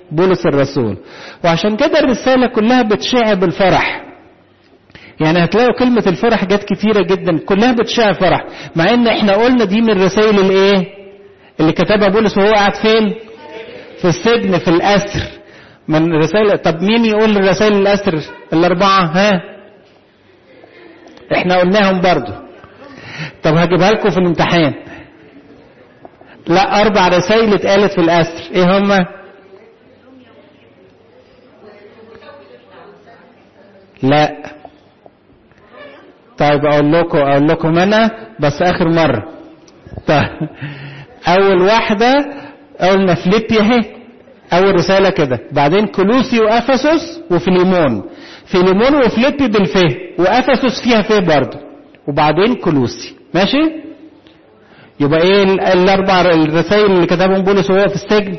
بولس الرسول وعشان كده الرسالة كلها بتشع بالفرح يعني هتلاقوا كلمة الفرح جت كتيرة جدا كلها بتشع فرح مع ان احنا قلنا دي من رسائل الايه اللي كتبها بولس وهو قاعد فين في السجن في الاسر من رسائل طب مين يقول الرسائل الاسر الاربعة ها احنا قلناهم برضو طب هجيبها لكم في الامتحان لا اربع رسائل اتقالت في الاسر ايه هما لا طيب اقول لكم اقول لكم انا بس اخر مره طيب اول واحده قلنا فيليبي اهي اول رساله كده بعدين كلوسي وافسس وفيليمون فيليمون وفيليبي بالفه وافسس فيها فه برضه وبعدين كلوسي ماشي يبقى ايه الاربع الرسائل اللي كتبهم بولس وهو في السجن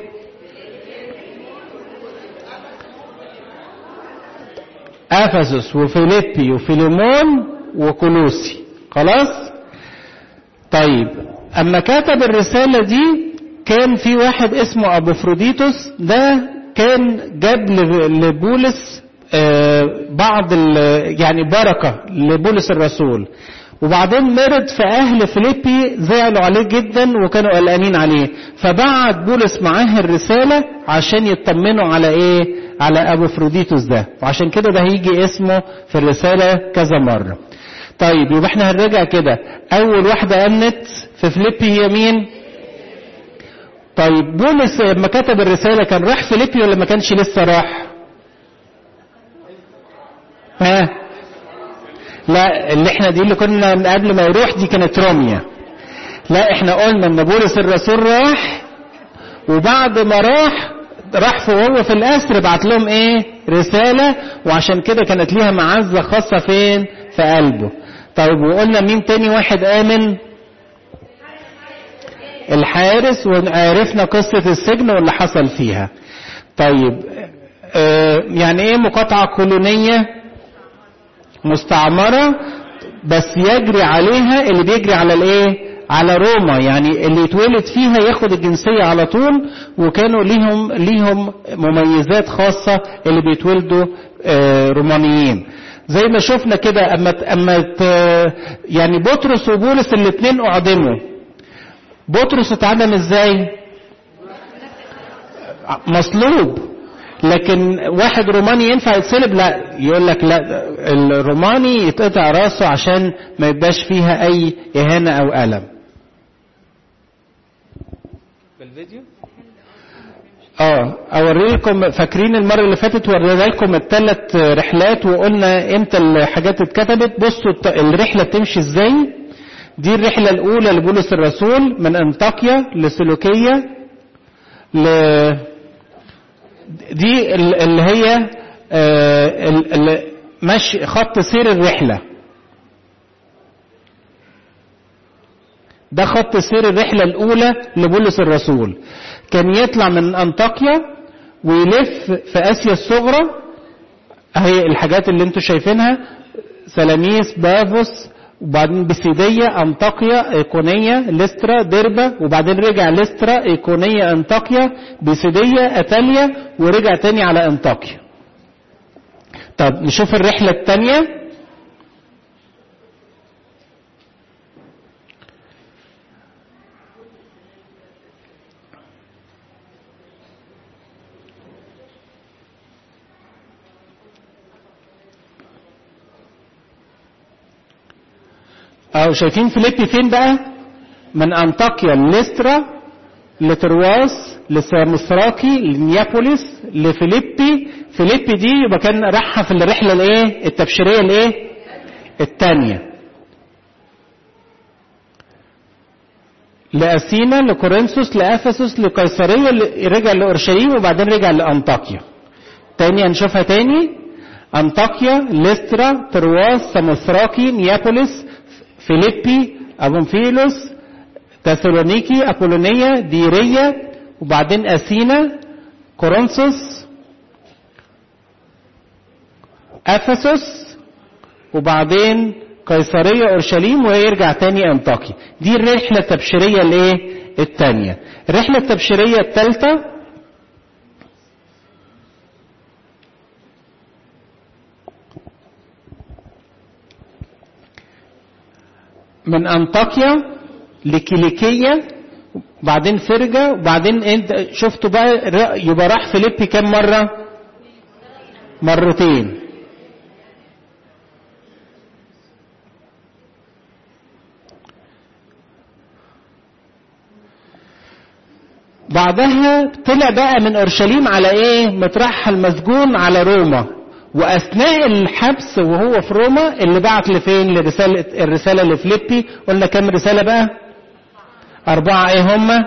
افسس وفيليبي وفيليمون وكولوسي خلاص طيب اما كتب الرسالة دي كان في واحد اسمه ابوفروديتوس ده كان جاب لبولس بعض يعني بركة لبولس الرسول وبعدين مرض في اهل فيليبي زعلوا عليه جدا وكانوا قلقانين عليه فبعت بولس معاه الرسالة عشان يطمنوا على ايه على ابو فروديتوس ده وعشان كده ده هيجي اسمه في الرسالة كذا مرة طيب يبقى احنا هنرجع كده اول واحدة امنت في فيليبي هي مين طيب بولس لما كتب الرسالة كان راح فيليبي ولا ما كانش لسه راح ها لا اللي احنا دي اللي كنا قبل ما يروح دي كانت روميا لا احنا قلنا ان بولس الرسول راح وبعد ما راح راح وهو في الاسر بعت لهم ايه رسالة وعشان كده كانت ليها معزة خاصة فين في قلبه طيب وقلنا مين تاني واحد امن الحارس وعرفنا قصة السجن واللي حصل فيها طيب اه يعني ايه مقاطعة كولونية مستعمرة بس يجري عليها اللي بيجري على الايه على روما يعني اللي يتولد فيها ياخد الجنسية على طول وكانوا ليهم ليهم مميزات خاصة اللي بيتولدوا رومانيين زي ما شفنا كده اما اما يعني بطرس وبولس الاثنين اعدموا بطرس اتعدم ازاي مصلوب لكن واحد روماني ينفع يتصلب لا يقول لك لا الروماني يتقطع راسه عشان ما يبقاش فيها اي اهانة او الم بالفيديو اه اوريكم فاكرين المره اللي فاتت ورينا لكم الثلاث رحلات وقلنا امتى الحاجات اتكتبت بصوا الرحله بتمشي ازاي دي الرحله الاولى لبولس الرسول من انطاكيا لسلوكيه ل دي اللي هي مشي خط سير الرحله ده خط سير الرحله الاولى لبولس الرسول كان يطلع من انطاكيا ويلف في اسيا الصغرى اهي الحاجات اللي انتم شايفينها سلاميس بافوس وبعدين بسيدية أنطاكيا إيقونية لسترا ديربا وبعدين رجع لسترا إيقونية أنطاكيا بسيدية أتاليا ورجع تاني على أنطاكيا طب نشوف الرحلة التانية أو شايفين فيليبي فين بقى من أنطاكيا لسترا لترواس لسامستراكي لنيابوليس لفيليبي فيليبي دي يبقى كان راحها في الرحلة الايه التبشيرية الايه الثانية لأثينا لكورنثوس لأفسس لقيصرية رجع لأورشليم وبعدين رجع لأنطاكيا تاني هنشوفها تاني أنطاكيا لسترا ترواس سامستراكي نيابوليس فيليبي أبونفيلوس تسالونيكي أبولونية ديرية وبعدين أثينا كورنثوس أفسس وبعدين قيصرية أورشليم ويرجع تاني أنطاكي دي الرحلة التبشيرية الايه التانية الرحلة التبشيرية التالتة من أنطاكيا لكيليكية وبعدين فرجة وبعدين انت شفتوا بقى يبقى راح فيليبي كم مرة مرتين بعدها طلع بقى من اورشليم على ايه مترحل مسجون على روما واثناء الحبس وهو في روما اللي بعت لفين لرساله الرساله لفليبي قلنا كام رساله بقى اربعه ايه هما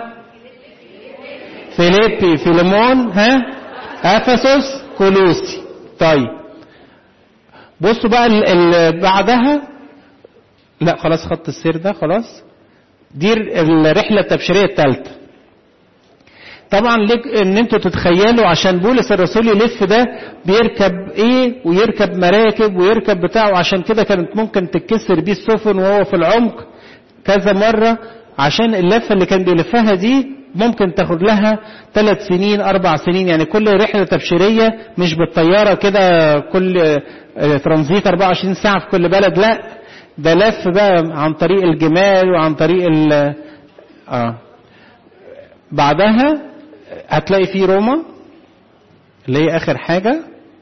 فيليبي فيليمون ها افسس كولوسي طيب بصوا بقى اللي بعدها لا خلاص خط السير ده خلاص دي الرحله التبشيريه الثالثه طبعا لك ان انتوا تتخيلوا عشان بولس الرسول يلف ده بيركب ايه ويركب مراكب ويركب بتاعه عشان كده كانت ممكن تتكسر بيه السفن وهو في العمق كذا مرة عشان اللفة اللي كان بيلفها دي ممكن تاخد لها ثلاث سنين أربع سنين يعني كل رحلة تبشيرية مش بالطيارة كده كل ترانزيت 24 ساعة في كل بلد لا ده لف بقى عن طريق الجمال وعن طريق ال اه بعدها هتلاقي في روما اللي هي اخر حاجه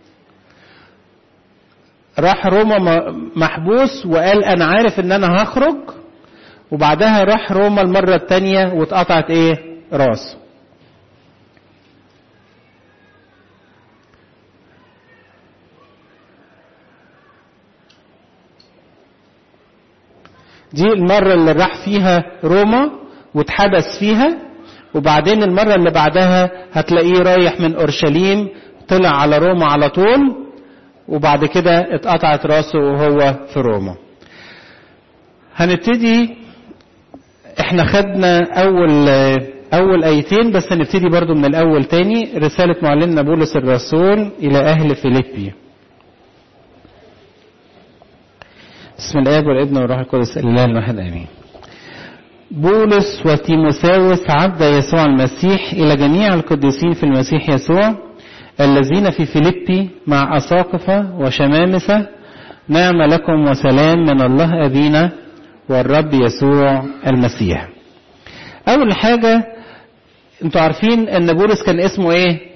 راح روما محبوس وقال انا عارف ان انا هخرج وبعدها راح روما المره الثانيه واتقطعت ايه راسه دي المرة اللي راح فيها روما واتحبس فيها وبعدين المرة اللي بعدها هتلاقيه رايح من أورشليم طلع على روما على طول وبعد كده اتقطعت راسه وهو في روما هنبتدي احنا خدنا اول اول ايتين بس هنبتدي برضو من الاول تاني رسالة معلمنا بولس الرسول الى اهل فيليبي بسم الاب والابن والروح القدس الاله الواحد امين بولس وتيموساوس عبد يسوع المسيح إلى جميع القديسين في المسيح يسوع الذين في فيليبي مع أساقفة وشمامسة نعم لكم وسلام من الله أبينا والرب يسوع المسيح أول حاجة انتوا عارفين ان بولس كان اسمه ايه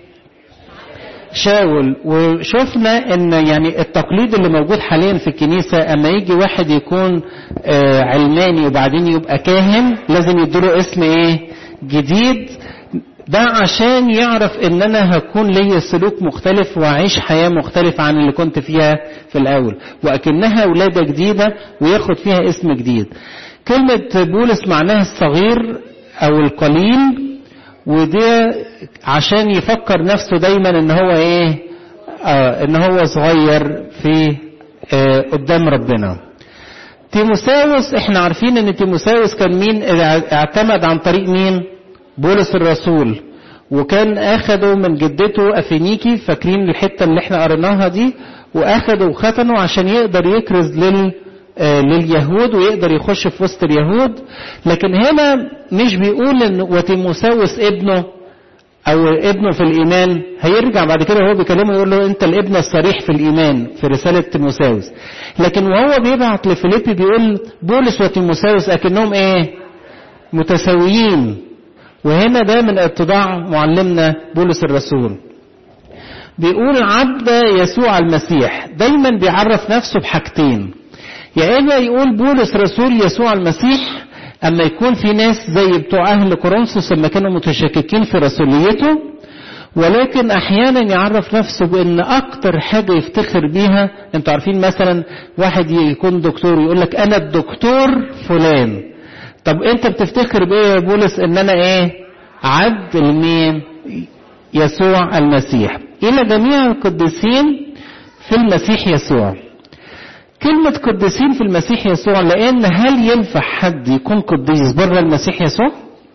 شاول وشفنا ان يعني التقليد اللي موجود حاليا في الكنيسة اما يجي واحد يكون آه علماني وبعدين يبقى كاهن لازم يديله اسم ايه جديد ده عشان يعرف ان انا هكون ليا سلوك مختلف واعيش حياة مختلفة عن اللي كنت فيها في الاول واكنها ولادة جديدة وياخد فيها اسم جديد كلمة بولس معناها الصغير او القليل وده عشان يفكر نفسه دايما ان هو ايه آه ان هو صغير في آه قدام ربنا تيموساوس احنا عارفين ان تيموساوس كان مين اعتمد عن طريق مين بولس الرسول وكان اخده من جدته افينيكي فاكرين الحته اللي احنا قريناها دي واخده وختنه عشان يقدر يكرز لل آه لليهود ويقدر يخش في وسط اليهود لكن هنا مش بيقول ان وتيموساوس ابنه او ابنه في الايمان هيرجع بعد كده وهو بيكلمه يقول له انت الابن الصريح في الايمان في رساله تيموساوس لكن وهو بيبعت لفيليبي بيقول بولس وتيموساوس اكنهم ايه متساويين وهنا ده من اتضاع معلمنا بولس الرسول بيقول عبد يسوع المسيح دايما بيعرف نفسه بحاجتين يا اما يقول بولس رسول يسوع المسيح اما يكون في ناس زي بتوع اهل كورنثوس لما كانوا متشككين في رسوليته ولكن احيانا يعرف نفسه بان اكتر حاجه يفتخر بيها انتوا عارفين مثلا واحد يكون دكتور يقول لك انا الدكتور فلان طب انت بتفتخر بايه يا بولس ان انا ايه عبد المين يسوع المسيح الى جميع القديسين في المسيح يسوع كلمة قديسين في المسيح يسوع لأن هل ينفع حد يكون قديس بره المسيح يسوع؟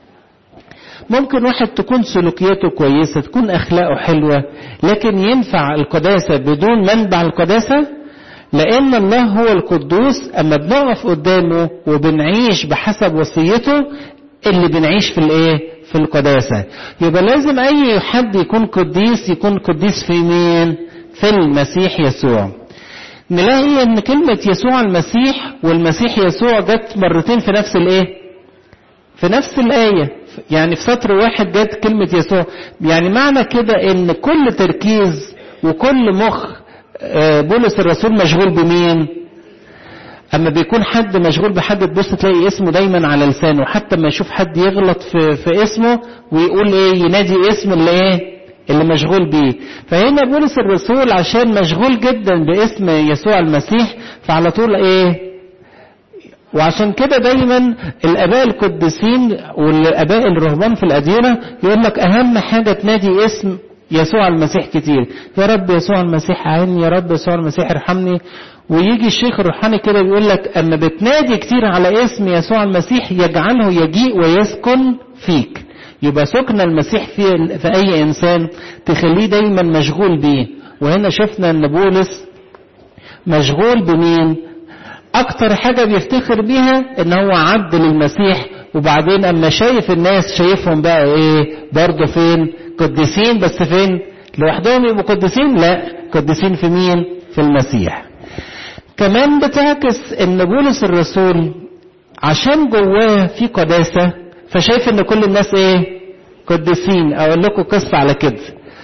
ممكن واحد تكون سلوكياته كويسة تكون أخلاقه حلوة لكن ينفع القداسة بدون منبع القداسة؟ لأن الله هو القدوس أما بنقف قدامه وبنعيش بحسب وصيته اللي بنعيش في الإيه؟ في القداسة. يبقى لازم أي حد يكون قديس يكون قديس في مين؟ في المسيح يسوع. نلاقي ان كلمة يسوع المسيح والمسيح يسوع جت مرتين في نفس الايه في نفس الآية يعني في سطر واحد جت كلمة يسوع يعني معنى كده ان كل تركيز وكل مخ بولس الرسول مشغول بمين اما بيكون حد مشغول بحد تبص تلاقي اسمه دايما على لسانه حتى ما يشوف حد يغلط في, في اسمه ويقول ايه ينادي اسم اللي ايه اللي مشغول بيه فهنا بولس الرسول عشان مشغول جدا باسم يسوع المسيح فعلى طول ايه وعشان كده دايما الاباء القديسين والاباء الرهبان في الاديره يقول لك اهم حاجه تنادي اسم يسوع المسيح كتير يا رب يسوع المسيح عيني يا رب يسوع المسيح ارحمني ويجي الشيخ الروحاني كده بيقول لك اما بتنادي كتير على اسم يسوع المسيح يجعله يجيء ويسكن فيك يبقى سكن المسيح في, في اي انسان تخليه دايما مشغول بيه وهنا شفنا ان بولس مشغول بمين اكتر حاجة بيفتخر بيها ان هو عبد للمسيح وبعدين اما شايف الناس شايفهم بقى ايه برضه فين قديسين بس فين لوحدهم يبقوا قديسين لا قديسين في مين في المسيح كمان بتعكس ان بولس الرسول عشان جواه في قداسة فشايف ان كل الناس ايه قديسين اقول لكم قصة على كده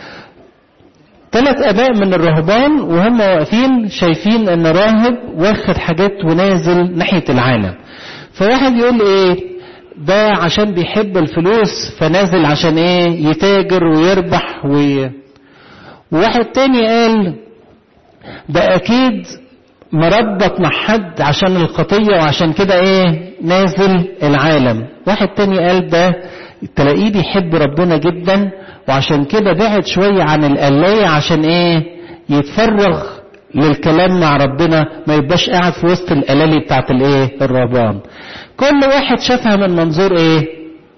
ثلاث اباء من الرهبان وهم واقفين شايفين ان راهب واخد حاجات ونازل ناحية العالم فواحد يقول ايه ده عشان بيحب الفلوس فنازل عشان ايه يتاجر ويربح وي... وواحد تاني قال ده اكيد مربط مع حد عشان الخطية وعشان كده ايه نازل العالم واحد تاني قال ده تلاقيه بيحب ربنا جدا وعشان كده بعد شوية عن القلاية عشان ايه يتفرغ للكلام مع ربنا ما يبقاش قاعد في وسط القلالي بتاعت الايه الرهبان كل واحد شافها من منظور ايه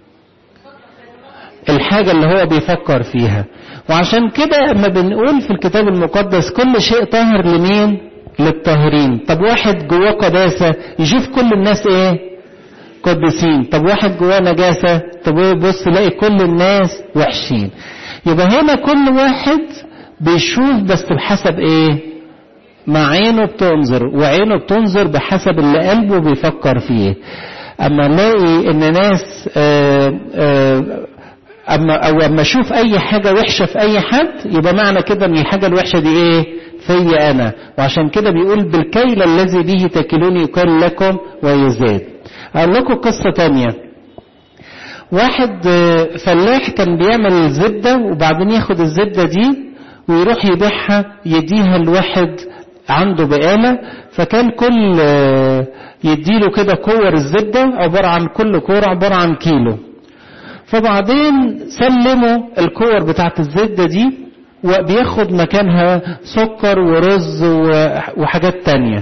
الحاجة اللي هو بيفكر فيها وعشان كده اما بنقول في الكتاب المقدس كل شيء طاهر لمين للطاهرين طب واحد جواه قداسة يشوف كل الناس ايه قدسين طب واحد جواه نجاسة طب بص يلاقي كل الناس وحشين يبقى هنا كل واحد بيشوف بس بحسب ايه ما عينه بتنظر وعينه بتنظر بحسب اللي قلبه بيفكر فيه اما نلاقي ان ناس آآ آآ اما او اما اشوف اي حاجة وحشة في اي حد يبقى معنى كده ان الحاجة الوحشة دي ايه في انا وعشان كده بيقول بالكيل الذي به تكلون يكل لكم ويزاد اقول لكم قصة تانية واحد فلاح كان بيعمل زبدة وبعدين ياخد الزبدة دي ويروح يبيعها يديها لواحد عنده بقالة فكان كل يديله كده كور الزبدة عبارة عن كل كورة عبارة عن كيلو فبعدين سلموا الكور بتاعت الزبدة دي وبياخد مكانها سكر ورز وحاجات تانية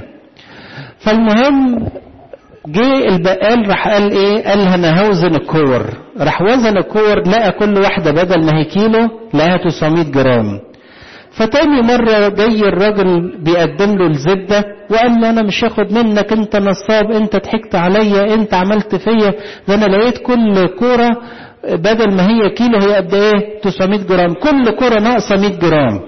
فالمهم جه البقال راح قال ايه قال انا هوزن الكور راح وزن الكور لقى كل واحدة بدل ما هي كيلو لقاها 900 جرام فتاني مرة جاي الراجل بيقدم له الزبدة وقال له أنا مش هاخد منك أنت نصاب أنت ضحكت عليا أنت عملت فيا ده أنا لقيت كل كورة بدل ما هي كيلو هي قد إيه 900 جرام كل كورة ناقصة 100 جرام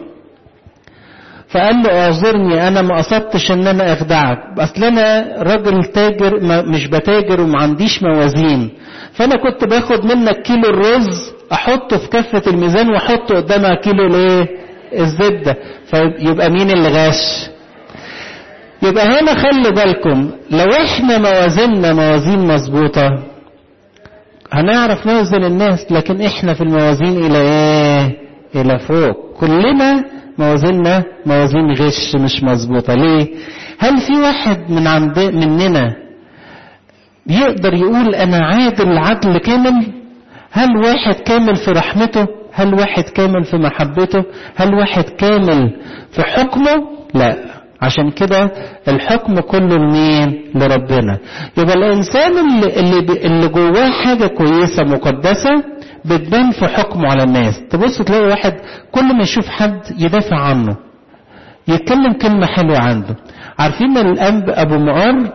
فقال له اعذرني انا ما قصدتش ان انا اخدعك اصل انا راجل تاجر ما مش بتاجر وما عنديش موازين فانا كنت باخد منك كيلو الرز احطه في كفة الميزان واحطه قدامها كيلو الايه الزبدة فيبقى مين اللي غاش يبقى هنا خلي بالكم لو احنا موازيننا موازين مظبوطة هنعرف نوزن الناس لكن احنا في الموازين الى ايه الى فوق كلنا موازيننا موازين غش مش مظبوطة ليه هل في واحد من عند مننا يقدر يقول انا عادل عدل كامل هل واحد كامل في رحمته هل واحد كامل في محبته هل واحد كامل في حكمه لا عشان كده الحكم كله لمين لربنا يبقى الانسان اللي, اللي, اللي جواه حاجه كويسه مقدسه بتبان في حكمه على الناس تبص تلاقي واحد كل ما يشوف حد يدافع عنه يتكلم كلمه حلوه عنده عارفين الاب ابو مقار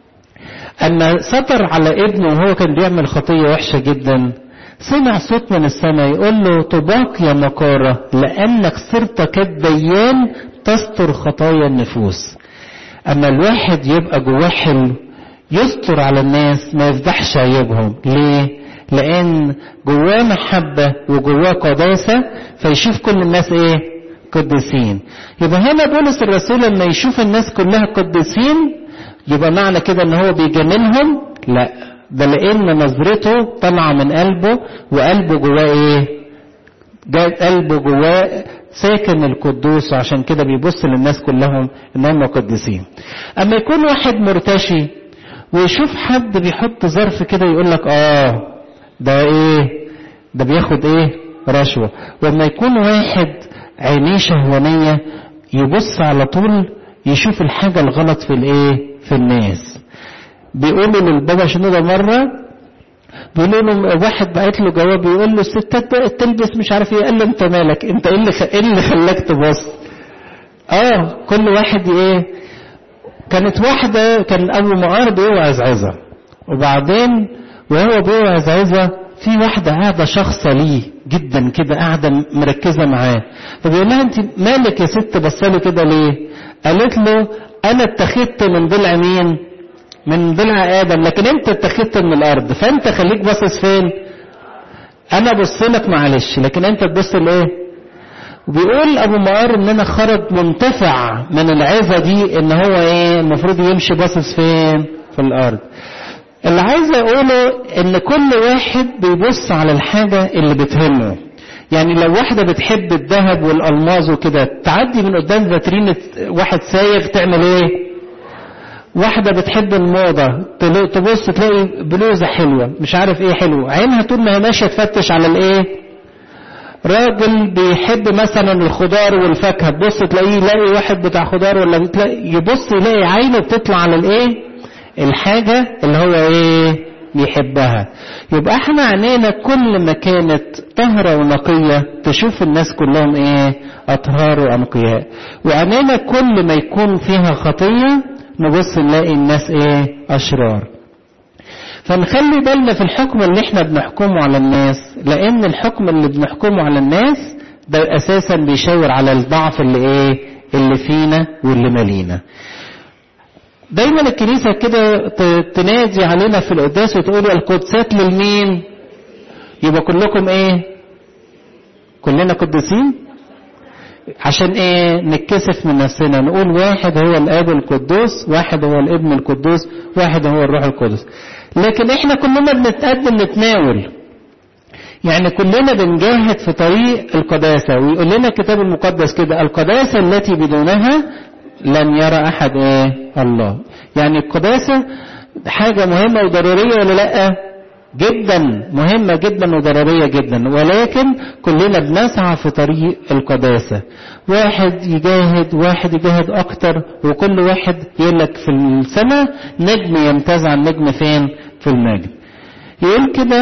اما سطر على ابنه وهو كان بيعمل خطيه وحشه جدا سمع صوت من السماء يقول له طباق يا مكارة لأنك صرت كالديان تستر خطايا النفوس اما الواحد يبقى جواه حلو يستر على الناس ما يفضحش عيوبهم ليه لان جواه محبة وجواه قداسة فيشوف كل الناس ايه قديسين يبقى هنا بولس الرسول لما يشوف الناس كلها قديسين يبقى معنى كده ان هو بيجاملهم لا ده لان نظرته طالعه من قلبه وقلبه جواه ايه جاء قلبه جواه ساكن القدوس وعشان كده بيبص للناس كلهم ان هم قديسين اما يكون واحد مرتشي ويشوف حد بيحط ظرف كده يقول لك اه ده ايه ده بياخد ايه رشوة وما يكون واحد عينيه شهوانية يبص على طول يشوف الحاجة الغلط في الايه في الناس بيقولوا للبابا شنودة مرة بيقولوا له واحد بعت له جواب بيقول له الستات بقت تلبس مش عارف ايه قال له انت مالك انت ايه اللي خ... ايه اللي خلاك تبص اه كل واحد ايه كانت واحدة كان ابو معار بيوعظ عظة وبعدين وهو بيوعظ عظة في واحدة قاعدة شخصة ليه جدا كده قاعدة مركزة معاه فبيقول لها انت مالك يا ست بصالي كده ليه قالت له انا اتخذت من ضلع مين من ضلع ادم لكن انت اتخذت من الارض فانت خليك باصص فين انا ابص لك معلش لكن انت تبص لايه وبيقول ابو معار ان انا خرج منتفع من العظه دي ان هو ايه المفروض يمشي باصص فين في الارض اللي عايز اقوله ان كل واحد بيبص على الحاجه اللي بتهمه يعني لو واحده بتحب الذهب والالماظ وكده تعدي من قدام فاترينه واحد سايغ تعمل ايه واحدة بتحب الموضة تبص تلاقي بلوزة حلوة مش عارف ايه حلو عينها طول ما هي ماشية تفتش على الايه راجل بيحب مثلا الخضار والفاكهة تبص تلاقيه يلاقي واحد بتاع خضار ولا تلاقي يبص يلاقي عينه بتطلع على الايه الحاجة اللي هو ايه بيحبها يبقى احنا عينينا كل ما كانت طهرة ونقية تشوف الناس كلهم ايه اطهار وانقياء وعينينا كل ما يكون فيها خطية نبص نلاقي الناس ايه اشرار فنخلي بالنا في الحكم اللي احنا بنحكمه على الناس لان الحكم اللي بنحكمه على الناس ده اساسا بيشاور على الضعف اللي ايه اللي فينا واللي مالينا دايما الكنيسة كده تنادي علينا في القداس وتقول القدسات للمين يبقى كلكم ايه كلنا قديسين عشان ايه نتكسف من نفسنا نقول واحد هو الاب القدوس واحد هو الابن القدوس واحد هو الروح القدس لكن احنا كلنا بنتقدم نتناول يعني كلنا بنجاهد في طريق القداسة ويقول لنا الكتاب المقدس كده القداسة التي بدونها لن يرى احد ايه الله يعني القداسة حاجة مهمة وضرورية ولا لا جدا مهمة جدا وضرورية جدا ولكن كلنا بنسعى في طريق القداسة واحد يجاهد واحد يجاهد اكتر وكل واحد يقول لك في السنة نجم يمتاز عن نجم فين في المجد يقول كده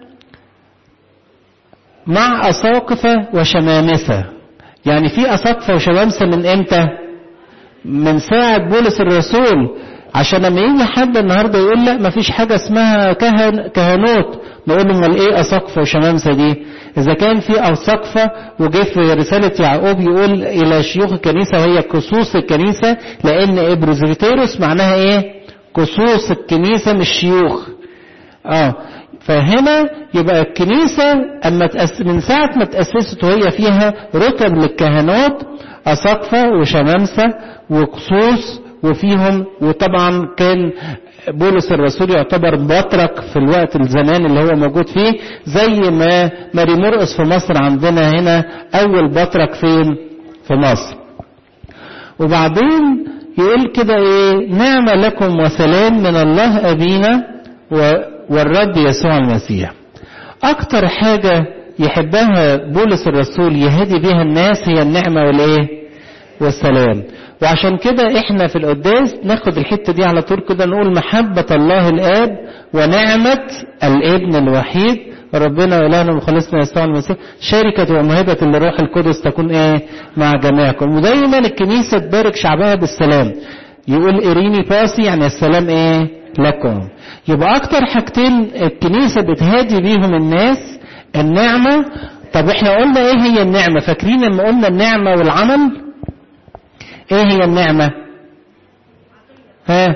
مع أساقفة وشمامسة يعني في أساقفة وشمامسة من امتى من ساعة بولس الرسول عشان لما يجي حد النهارده يقول لا ما فيش حاجه اسمها كهن كهنوت نقول له امال ايه اساقفه وشمامسه دي؟ اذا كان في اساقفه وجه في رساله يعقوب يقول الى شيوخ الكنيسه وهي كسوس الكنيسه لان ابروزيتيروس معناها ايه؟ كسوس الكنيسه مش شيوخ. اه فهنا يبقى الكنيسه اما تأس من ساعه ما تاسست وهي فيها رتب للكهنوت اساقفه وشمامسه وقصوص وفيهم وطبعا كان بولس الرسول يعتبر بطرك في الوقت الزمان اللي هو موجود فيه زي ما ماري مرقس في مصر عندنا هنا اول بطرك فين في مصر وبعدين يقول كده ايه نعمة لكم وسلام من الله ابينا والرب يسوع المسيح اكتر حاجة يحبها بولس الرسول يهدي بها الناس هي النعمة والايه والسلام وعشان كده احنا في القداس ناخد الحته دي على طول كده نقول محبه الله الاب ونعمه الابن الوحيد ربنا والهنا وخلصنا يسوع المسيح شركة وموهبة الروح القدس تكون ايه مع جميعكم ودايما الكنيسة تبارك شعبها بالسلام يقول اريني باسي يعني السلام ايه لكم يبقى اكتر حاجتين الكنيسة بتهادي بيهم الناس النعمة طب احنا قلنا ايه هي النعمة فاكرين لما قلنا النعمة والعمل ايه هي النعمة ها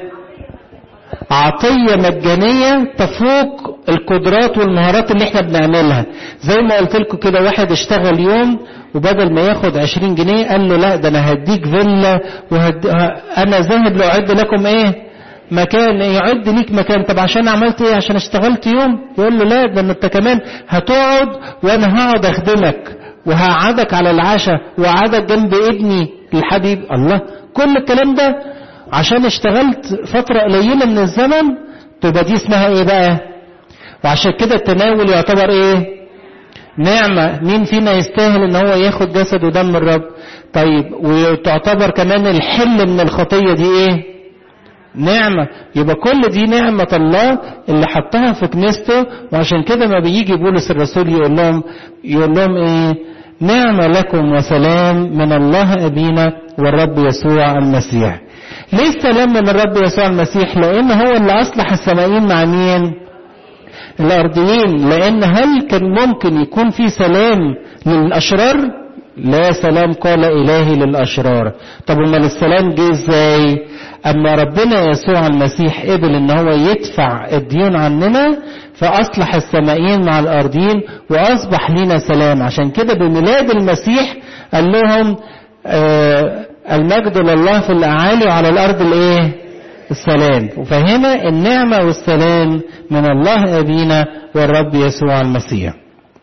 عطية مجانية تفوق القدرات والمهارات اللي احنا بنعملها زي ما قلت لكم كده واحد اشتغل يوم وبدل ما ياخد عشرين جنيه قال له لا ده انا هديك فيلا وهد... انا ذاهب لو اعد لكم ايه مكان يعد ليك مكان طب عشان عملت ايه عشان اشتغلت يوم يقول له لا ده انت كمان هتقعد وانا هقعد اخدمك وهقعدك على العشاء وقعدك جنب ابني الحبيب الله كل الكلام ده عشان اشتغلت فترة قليلة من الزمن تبقى دي اسمها ايه بقى وعشان كده التناول يعتبر ايه نعمة مين فينا يستاهل ان هو ياخد جسد ودم الرب طيب وتعتبر كمان الحل من الخطية دي ايه نعمة يبقى كل دي نعمة الله اللي حطها في كنيسته وعشان كده ما بيجي بولس الرسول يقول لهم يقول لهم ايه نعمة لكم وسلام من الله أبينا والرب يسوع المسيح ليه السلام من الرب يسوع المسيح لأن هو اللي أصلح السمائين مع مين الأرضيين لأن هل كان ممكن يكون في سلام للأشرار لا سلام قال إلهي للأشرار طب امال السلام جه ازاي أما ربنا يسوع المسيح قبل ان هو يدفع الديون عننا فأصلح السمائين مع الأرضين وأصبح لنا سلام عشان كده بميلاد المسيح قال لهم آه المجد لله في الأعالي وعلى الأرض الإيه السلام وفهنا النعمة والسلام من الله أبينا والرب يسوع المسيح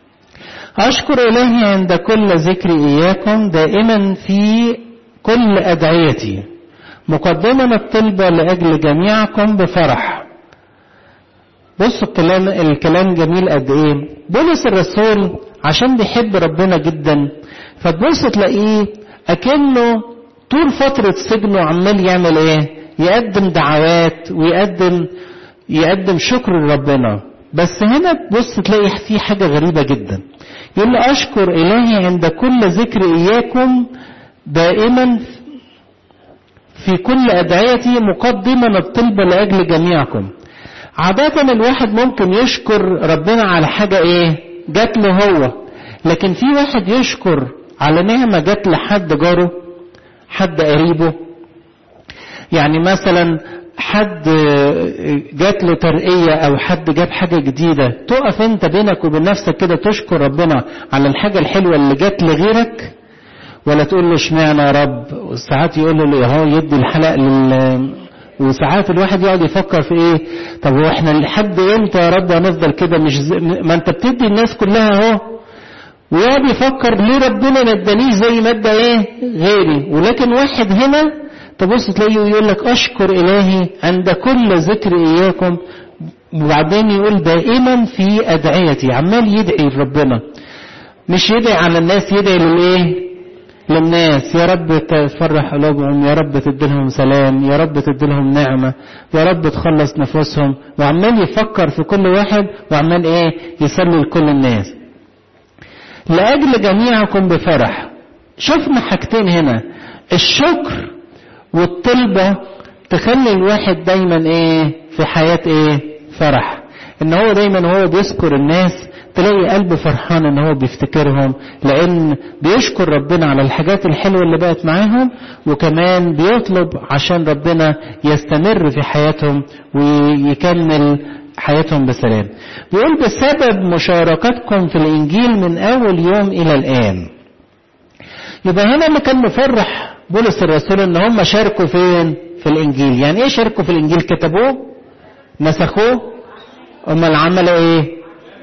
أشكر إلهي عند كل ذكر إياكم دائما في كل أدعيتي مقدما الطلبة لأجل جميعكم بفرح بصوا الكلام الكلام جميل قد ايه بولس الرسول عشان بيحب ربنا جدا فتبص تلاقيه اكنه طول فترة سجنه عمال يعمل ايه يقدم دعوات ويقدم يقدم شكر لربنا بس هنا تبص تلاقي في حاجة غريبة جدا يقول له أشكر إلهي عند كل ذكر إياكم دائما في كل أدعيتي مقدما الطلب لأجل جميعكم عادة الواحد ممكن يشكر ربنا على حاجة إيه جات له هو لكن في واحد يشكر على نعمة جات لحد جاره حد قريبه يعني مثلا حد جات له ترقية او حد جاب حاجة جديدة تقف انت بينك وبين نفسك كده تشكر ربنا على الحاجة الحلوة اللي جات لغيرك ولا تقول له اشمعنى يا رب ساعات يقول له اهو يدي الحلق لل وساعات الواحد يقعد يفكر في ايه طب هو احنا لحد امتى يا رب هنفضل كده مش زي ما انت بتدي الناس كلها اهو ويقعد يفكر ليه ربنا ما ادانيش زي ما ادى ايه غيري ولكن واحد هنا تبص تلاقيه يقول لك اشكر الهي عند كل ذكر اياكم وبعدين يقول دائما في ادعيتي عمال يدعي لربنا مش يدعي على الناس يدعي للايه للناس يا رب تفرح قلوبهم يا رب تديلهم سلام يا رب تديلهم نعمة يا رب تخلص نفوسهم وعمال يفكر في كل واحد وعمال ايه يصلي لكل الناس لأجل جميعكم بفرح شفنا حاجتين هنا الشكر والطلبة تخلي الواحد دايما ايه في حياة ايه فرح ان هو دايما هو بيذكر الناس تلاقي قلبه فرحان ان هو بيفتكرهم لان بيشكر ربنا على الحاجات الحلوة اللي بقت معاهم وكمان بيطلب عشان ربنا يستمر في حياتهم ويكمل حياتهم بسلام بيقول بسبب مشاركتكم في الانجيل من اول يوم الى الان يبقى هنا اللي كان مفرح بولس الرسول ان هم شاركوا فين في الانجيل يعني ايه شاركوا في الانجيل كتبوه نسخوه امال عملوا ايه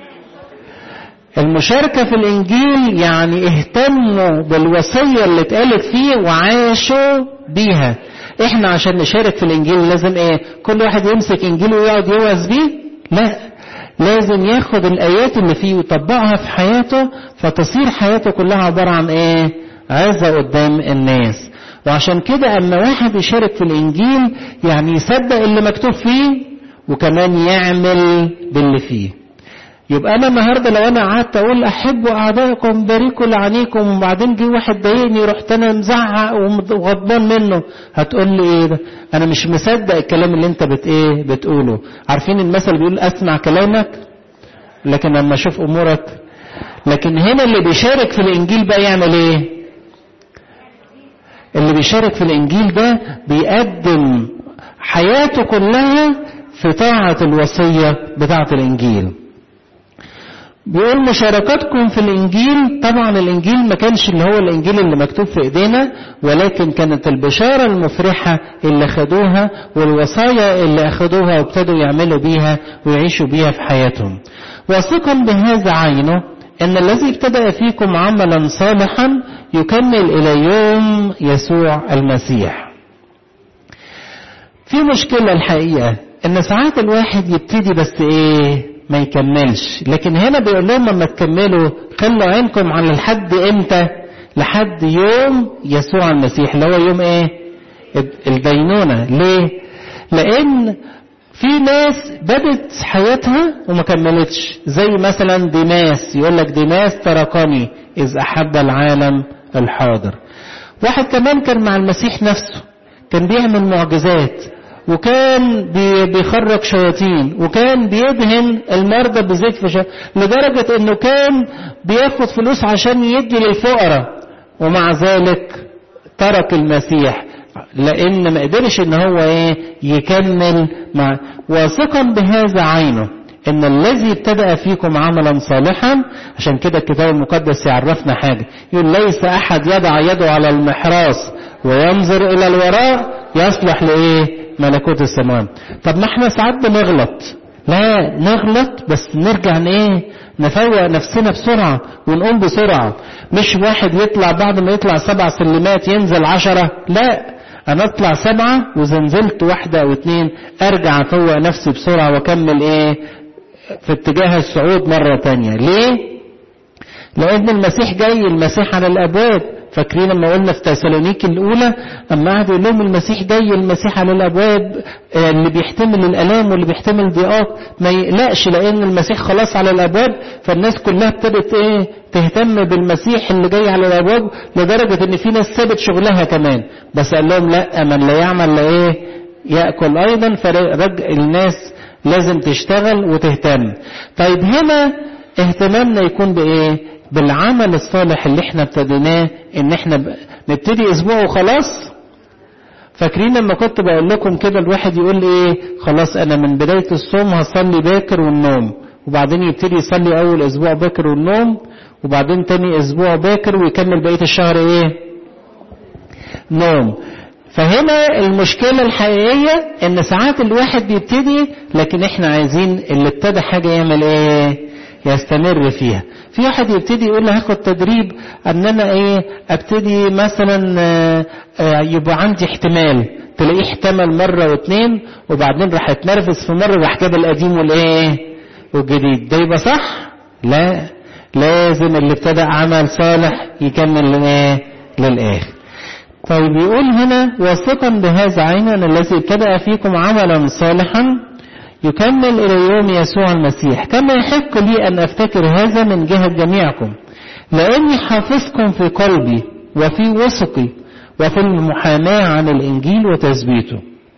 المشاركة في الانجيل يعني اهتموا بالوصية اللي اتقالت فيه وعاشوا بيها احنا عشان نشارك في الانجيل لازم ايه كل واحد يمسك انجيل ويقعد يوعظ بيه لا لازم ياخد الايات اللي فيه ويطبقها في حياته فتصير حياته كلها عبارة عن ايه عزة قدام الناس وعشان كده اما واحد يشارك في الانجيل يعني يصدق اللي مكتوب فيه وكمان يعمل باللي فيه يبقى انا النهارده لو انا قعدت اقول احبوا اعدائكم باركوا لعنيكم وبعدين جه واحد ضايقني رحت انا مزعق وغضبان منه هتقول لي ايه ده انا مش مصدق الكلام اللي انت بت ايه بتقوله عارفين المثل بيقول اسمع كلامك لكن لما اشوف امورك لكن هنا اللي بيشارك في الانجيل بقى يعمل ايه اللي بيشارك في الانجيل ده بيقدم حياته كلها في طاعة الوصية بتاعة الإنجيل بيقول مشاركتكم في الإنجيل طبعا الإنجيل ما كانش اللي هو الإنجيل اللي مكتوب في إيدينا ولكن كانت البشارة المفرحة اللي خدوها والوصايا اللي أخدوها وابتدوا يعملوا بيها ويعيشوا بيها في حياتهم واثقا بهذا عينه أن الذي ابتدأ فيكم عملا صالحا يكمل إلى يوم يسوع المسيح في مشكلة الحقيقة ان ساعات الواحد يبتدي بس ايه ما يكملش لكن هنا بيقول لهم لما تكملوا خلوا عينكم على الحد امتى لحد يوم يسوع المسيح اللي هو يوم ايه الدينونة ليه لان في ناس بدت حياتها وما كملتش زي مثلا ديماس يقول لك ديماس تركني اذ احب العالم الحاضر واحد كمان كان مع المسيح نفسه كان بيعمل معجزات وكان بيخرج شياطين وكان بيدهن المرضى بزيت في شا... لدرجة انه كان بياخد فلوس عشان يدي للفقراء ومع ذلك ترك المسيح لان ما قدرش ان هو ايه يكمل مع واثقا بهذا عينه ان الذي ابتدأ فيكم عملا صالحا عشان كده الكتاب المقدس يعرفنا حاجة يقول ليس احد يضع يده على المحراس وينظر الى الوراء يصلح لايه ملكوت السماوات طب ما احنا ساعات بنغلط لا نغلط بس نرجع ايه نفوق نفسنا بسرعة ونقوم بسرعة مش واحد يطلع بعد ما يطلع سبع سلمات ينزل عشرة لا انا اطلع سبعة واذا نزلت واحدة او اتنين ارجع افوق نفسي بسرعة واكمل ايه في اتجاه الصعود مرة تانية ليه لان المسيح جاي المسيح على الابواب فاكرين لما قلنا في تسالونيك الاولى اما قعد يقول لهم المسيح جاي المسيح على الابواب اللي بيحتمل الالام واللي بيحتمل ضيقات ما يقلقش لان المسيح خلاص على الابواب فالناس كلها ابتدت ايه تهتم بالمسيح اللي جاي على الابواب لدرجه ان في ناس سابت شغلها كمان بس قال لهم لا من لا يعمل لا ايه ياكل ايضا فرج الناس لازم تشتغل وتهتم طيب هنا اهتمامنا يكون بايه بالعمل الصالح اللي احنا ابتديناه ان احنا نبتدي اسبوع وخلاص فاكرين لما كنت بقول لكم كده الواحد يقول لي ايه خلاص انا من بداية الصوم هصلي باكر والنوم وبعدين يبتدي يصلي اول اسبوع باكر والنوم وبعدين تاني اسبوع باكر ويكمل بقية الشهر ايه نوم فهنا المشكلة الحقيقية ان ساعات الواحد بيبتدي لكن احنا عايزين اللي ابتدى حاجة يعمل ايه يستمر فيها في واحد يبتدي يقول له هاخد تدريب ان انا ايه ابتدي مثلا آآ آآ يبقى عندي احتمال تلاقيه احتمل مرة واثنين وبعدين راح يتنرفز في مرة راح جاب القديم والايه والجديد ده يبقى صح لا لازم اللي ابتدى عمل صالح يكمل للايه للاخر طيب يقول هنا واثقا بهذا عينا الذي ابتدأ فيكم عملا صالحا يكمل إلى يوم يسوع المسيح كما يحق لي أن أفتكر هذا من جهة جميعكم لأني حافظكم في قلبي وفي وثقي وفي المحاماة عن الإنجيل وتثبيته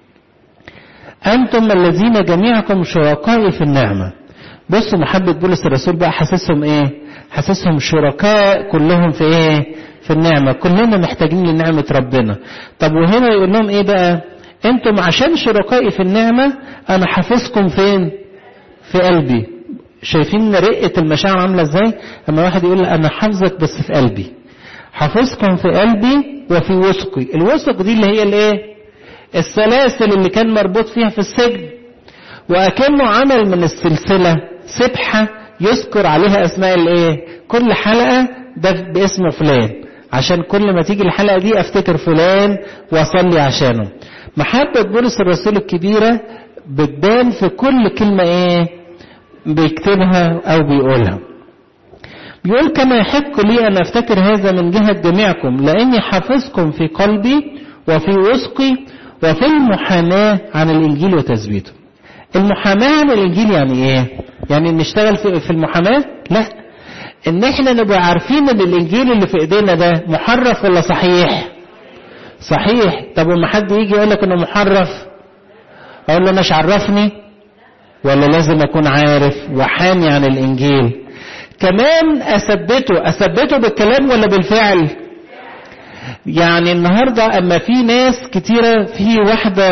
أنتم الذين جميعكم شركائي في النعمة بصوا محبة بولس الرسول بقى حاسسهم إيه حاسسهم شركاء كلهم في إيه في النعمة كلنا محتاجين لنعمة ربنا طب وهنا يقول لهم إيه بقى انتم عشان شركائي في النعمة انا حافظكم فين في قلبي شايفين رقة المشاعر عاملة ازاي اما واحد يقول انا حافظك بس في قلبي حافظكم في قلبي وفي وثقي الوثق دي اللي هي الايه السلاسل اللي كان مربوط فيها في السجن واكنه عمل من السلسلة سبحة يذكر عليها اسماء الايه كل حلقة ده باسم فلان عشان كل ما تيجي الحلقة دي افتكر فلان واصلي عشانه محبة بولس الرسول الكبيرة بتبان في كل كلمة ايه بيكتبها او بيقولها بيقول كما يحق لي ان افتكر هذا من جهة جميعكم لاني حافظكم في قلبي وفي وثقي وفي المحاماة عن الانجيل وتثبيته المحاماة عن الانجيل يعني ايه يعني نشتغل في المحاماة لا ان احنا نبقى عارفين ان الانجيل اللي في ايدينا ده محرف ولا صحيح صحيح طب وما حد يجي يقول لك انه محرف اقول له مش عرفني ولا لازم اكون عارف وحامي عن الانجيل كمان اثبته اثبته بالكلام ولا بالفعل يعني النهاردة اما في ناس كتيرة في واحدة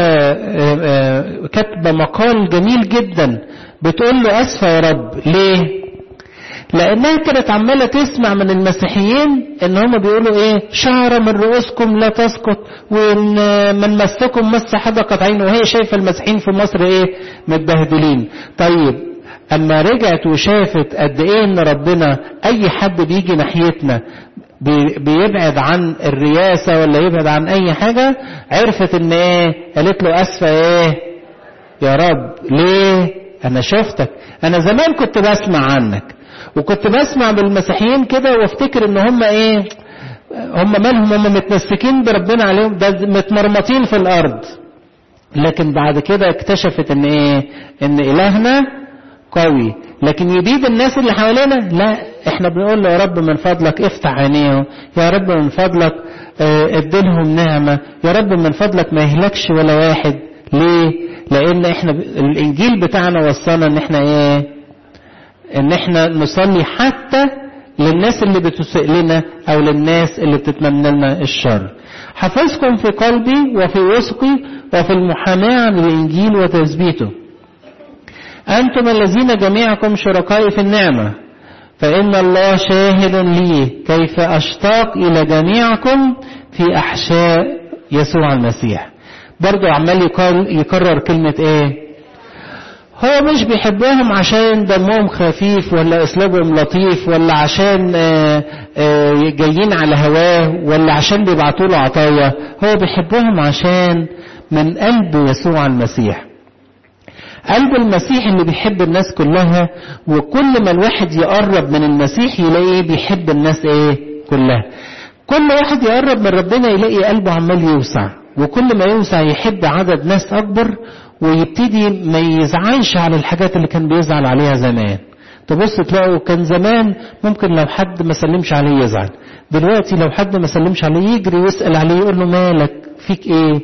كاتبة مقال جميل جدا بتقول له اسفة يا رب ليه لانها كانت عمالة تسمع من المسيحيين ان هم بيقولوا ايه شعر من رؤوسكم لا تسقط وان من مسكم مس حدقت عينه وهي شايفة المسيحيين في مصر ايه متبهدلين طيب اما رجعت وشافت قد ايه ان ربنا اي حد بيجي ناحيتنا بيبعد عن الرياسة ولا يبعد عن اي حاجة عرفت ان ايه قالت له اسفة ايه يا رب ليه انا شفتك انا زمان كنت بسمع عنك وكنت بسمع بالمسيحيين كده وافتكر ان هم ايه هم مالهم هم متمسكين بربنا عليهم ده متمرمطين في الارض لكن بعد كده اكتشفت ان ايه ان الهنا قوي لكن يبيد الناس اللي حوالينا لا احنا بنقول له يا رب من فضلك افتح عينيهم يا رب من فضلك اه اديلهم نعمة يا رب من فضلك ما يهلكش ولا واحد ليه لان احنا الانجيل بتاعنا وصلنا ان احنا ايه ان احنا نصلي حتى للناس اللي بتسيء لنا او للناس اللي بتتمنى لنا الشر حفظكم في قلبي وفي وثقي وفي المحاماة عن الانجيل وتثبيته أنتم الذين جميعكم شركائي في النعمة فإن الله شاهد لي كيف أشتاق إلى جميعكم في أحشاء يسوع المسيح برضو عمال يكرر كلمة إيه هو مش بيحبهم عشان دمهم خفيف ولا اسلوبهم لطيف ولا عشان جايين على هواه ولا عشان بيبعتوا له عطايا هو بيحبهم عشان من قلب يسوع المسيح قلب المسيح اللي بيحب الناس كلها وكل ما الواحد يقرب من المسيح يلاقيه بيحب الناس ايه كلها كل واحد يقرب من ربنا يلاقي قلبه عمال يوسع وكل ما يوسع يحب عدد ناس اكبر ويبتدي ما يزعلش على الحاجات اللي كان بيزعل عليها زمان تبص تلاقوا كان زمان ممكن لو حد ما سلمش عليه يزعل دلوقتي لو حد ما سلمش عليه يجري ويسأل عليه يقول له مالك فيك ايه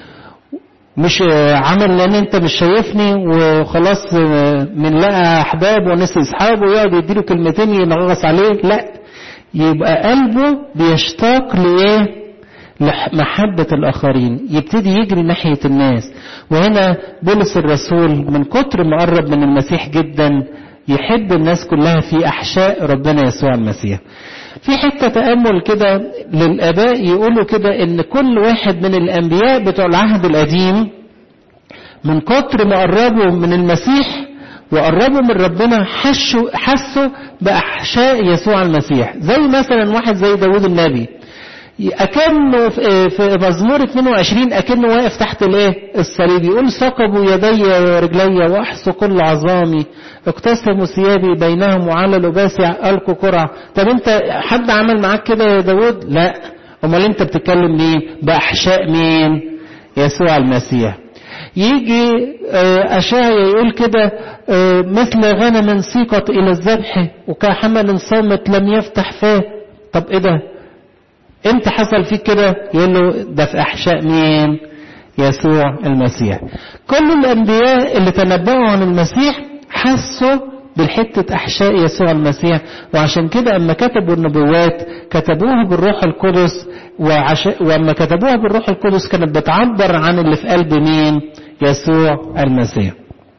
مش عمل لان انت مش شايفني وخلاص من لقى احباب ونسي اصحابه ويقعد يديله كلمتين ينغص عليه لا يبقى قلبه بيشتاق لايه لمحبة الآخرين يبتدي يجري ناحية الناس وهنا بولس الرسول من كتر ما قرب من المسيح جدا يحب الناس كلها في أحشاء ربنا يسوع المسيح في حتة تأمل كده للآباء يقولوا كده إن كل واحد من الأنبياء بتوع العهد القديم من كتر ما قربوا من المسيح وقربوا من ربنا حسوا حسوا بأحشاء يسوع المسيح زي مثلا واحد زي داود النبي أكنه في مزمور 22 أكنه واقف تحت الايه الصليب يقول ثقبوا يدي ورجلي وأحصوا كل عظامي اقتسموا ثيابي بينهم وعلى لباسي ألقوا قرع طب أنت حد عمل معاك كده يا داود لا أمال أنت بتتكلم ليه بأحشاء مين يسوع المسيح يجي أشعيا يقول كده مثل غنم سيقت إلى الذبح وكحمل صامت لم يفتح فاه طب إيه ده امتى حصل فيك كده يقول له ده في احشاء مين يسوع المسيح كل الانبياء اللي تنبأوا عن المسيح حسوا بالحتة أحشاء يسوع المسيح وعشان كده أما كتبوا النبوات كتبوها بالروح القدس وعش... وأما كتبوها بالروح القدس كانت بتعبر عن اللي في قلب مين يسوع المسيح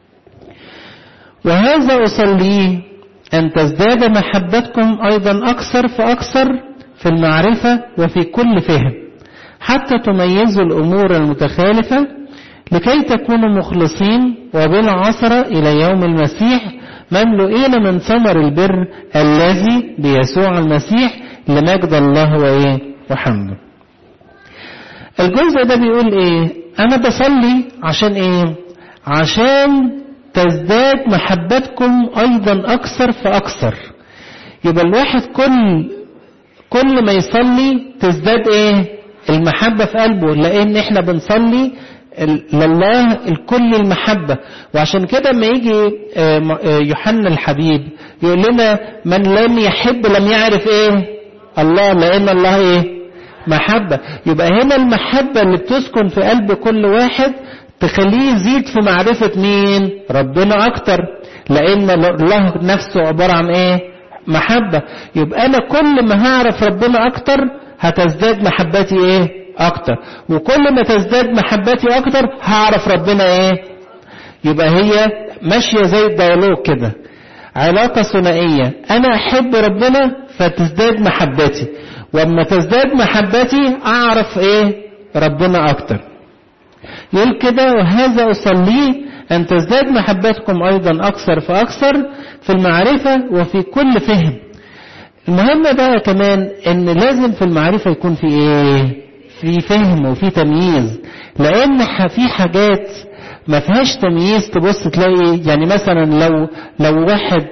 وهذا أصليه أن تزداد محبتكم أيضا أكثر فأكثر في المعرفة وفي كل فهم حتى تميزوا الأمور المتخالفة لكي تكونوا مخلصين وبلا عثرة إلى يوم المسيح مملؤين من ثمر البر الذي بيسوع المسيح لمجد الله وإيه وحمده الجزء ده بيقول إيه أنا بصلي عشان إيه عشان تزداد محبتكم أيضا أكثر فأكثر يبقى الواحد كل كل ما يصلي تزداد ايه المحبة في قلبه لان احنا بنصلي لله الكل المحبة وعشان كده ما يجي يوحنا الحبيب يقول لنا من لم يحب لم يعرف ايه الله لان الله ايه محبة يبقى هنا المحبة اللي بتسكن في قلب كل واحد تخليه يزيد في معرفة مين ربنا اكتر لان الله نفسه عبارة عن ايه محبة يبقى أنا كل ما هعرف ربنا أكتر هتزداد محبتي ايه اكتر وكل ما تزداد محبتي اكتر هعرف ربنا ايه يبقى هي ماشية زي الديالوج كده علاقة ثنائية انا احب ربنا فتزداد محبتي واما تزداد محبتي اعرف ايه ربنا اكتر يقول كده وهذا اصليه ان تزداد محبتكم ايضا اكثر فاكثر في المعرفة وفي كل فهم المهم بقى كمان ان لازم في المعرفة يكون في ايه في فهم وفي تمييز لان في حاجات ما فيهاش تمييز تبص تلاقي يعني مثلا لو لو واحد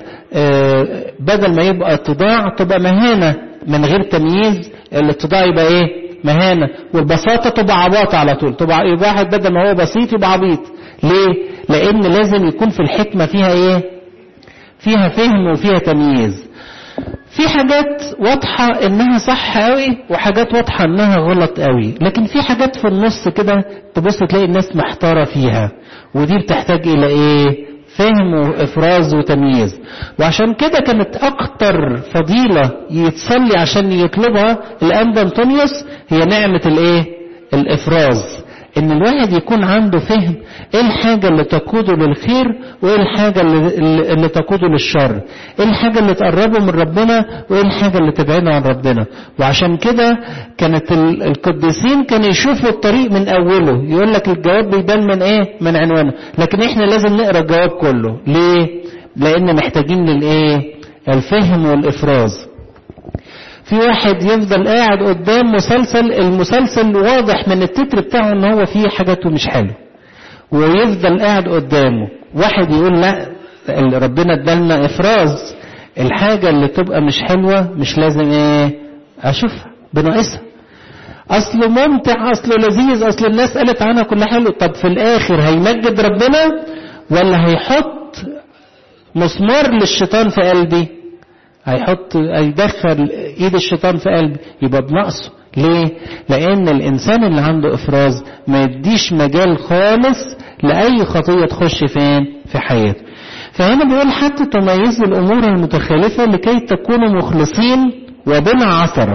بدل ما يبقى اتضاع تبقى مهانة من غير تمييز الاتضاع يبقى ايه مهانة والبساطة تبقى عباطة على طول تبقى يبقى واحد بدل ما هو بسيط يبقى عبيط ليه لان لازم يكون في الحكمة فيها ايه فيها فهم وفيها تمييز في حاجات واضحة انها صح قوي وحاجات واضحة انها غلط قوي لكن في حاجات في النص كده تبص تلاقي الناس محتارة فيها ودي بتحتاج الى ايه فهم وافراز وتمييز وعشان كده كانت اكتر فضيلة يتصلي عشان يطلبها الانبا انطونيوس هي نعمة الايه الافراز ان الواحد يكون عنده فهم ايه الحاجة اللي تقوده للخير وايه الحاجة اللي, اللي تقوده للشر ايه الحاجة اللي تقربه من ربنا وايه الحاجة اللي تبعده عن ربنا وعشان كده كانت القديسين كانوا يشوفوا الطريق من اوله يقول لك الجواب بيبان من ايه من عنوانه لكن احنا لازم نقرا الجواب كله ليه لان محتاجين للايه الفهم والافراز في واحد يفضل قاعد قدام مسلسل المسلسل واضح من التتر بتاعه ان هو فيه حاجاته مش حلوه ويفضل قاعد قدامه واحد يقول لا ربنا ادالنا افراز الحاجه اللي تبقى مش حلوه مش لازم ايه اشوفها بناقصها اصله ممتع اصله لذيذ اصل الناس قالت عنها كلها حلو طب في الاخر هيمجد ربنا ولا هيحط مسمار للشيطان في قلبي هيحط هيدخل ايد الشيطان في قلبي يبقى بنقصه ليه لان الانسان اللي عنده افراز ما يديش مجال خالص لاي خطيه تخش فين في حياته فهنا بيقول حتى تميزوا الامور المتخالفه لكي تكونوا مخلصين وبلا عثره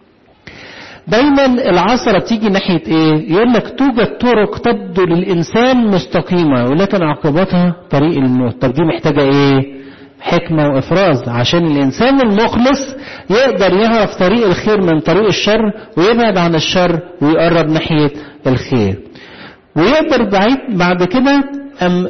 دايما العثرة بتيجي ناحية ايه يقول لك توجد طرق تبدو للإنسان مستقيمة ولكن عقبتها طريق الموت طب دي محتاجة ايه حكمة وإفراز عشان الإنسان المخلص يقدر يعرف طريق الخير من طريق الشر ويبعد عن الشر ويقرب ناحية الخير ويقدر بعيد بعد كده أم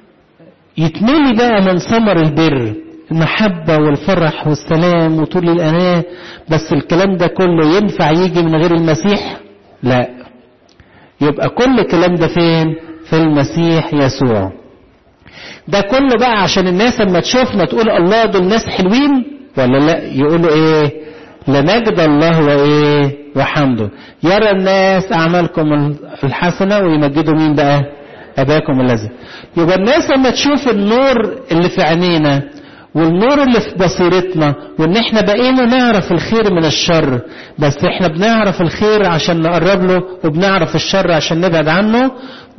يتملي بقى من ثمر البر المحبة والفرح والسلام وطول الأناة بس الكلام ده كله ينفع يجي من غير المسيح لا يبقى كل الكلام ده فين في المسيح يسوع ده كله بقى عشان الناس لما تشوفنا تقول الله دول ناس حلوين ولا لا يقولوا ايه لنجد الله وايه وحمده يرى الناس اعمالكم الحسنه ويمجدوا مين بقى اباكم الذي يبقى الناس لما تشوف النور اللي في عينينا والنور اللي في بصيرتنا وان احنا بقينا نعرف الخير من الشر بس احنا بنعرف الخير عشان نقرب له وبنعرف الشر عشان نبعد عنه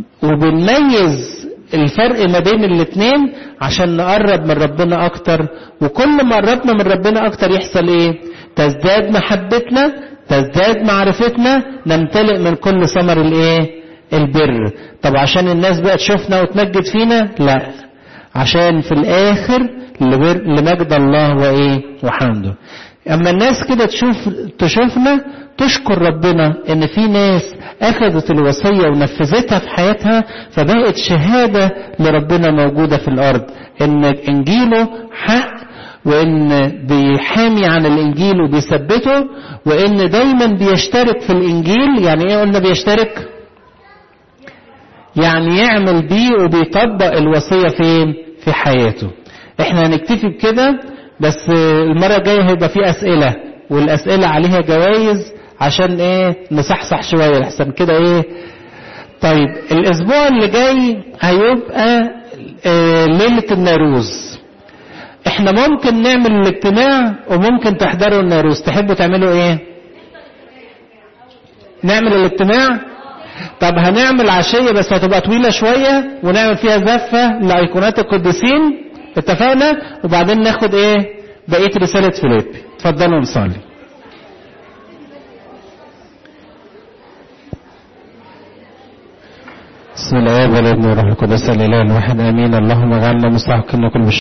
وبنميز الفرق ما بين الاثنين عشان نقرب من ربنا اكتر وكل ما قربنا من ربنا اكتر يحصل ايه تزداد محبتنا تزداد معرفتنا نمتلئ من كل ثمر الايه البر طب عشان الناس بقى تشوفنا وتمجد فينا لا عشان في الاخر لمجد الله وايه وحمده اما الناس كده تشوف تشوفنا تشكر ربنا ان في ناس اخذت الوصيه ونفذتها في حياتها فبقت شهاده لربنا موجوده في الارض ان انجيله حق وان بيحامي عن الانجيل وبيثبته وان دايما بيشترك في الانجيل يعني ايه قلنا بيشترك يعني يعمل بيه وبيطبق الوصيه فين في حياته احنا هنكتفي بكده بس المرة الجاية هيبقى في أسئلة والأسئلة عليها جوائز عشان ايه نصحصح شوية لحسن كده ايه طيب الأسبوع اللي جاي هيبقى اه ليلة الناروز احنا ممكن نعمل الاجتماع وممكن تحضروا الناروز تحبوا تعملوا ايه نعمل الاجتماع طب هنعمل عشية بس هتبقى طويلة شوية ونعمل فيها زفة لأيقونات القديسين اتفقنا وبعدين ناخد ايه بقيه رساله فيليب اتفضلوا نصلي بسم الآب والابن والروح القدس الإله الواحد آمين اللهم اجعلنا مستحقين كل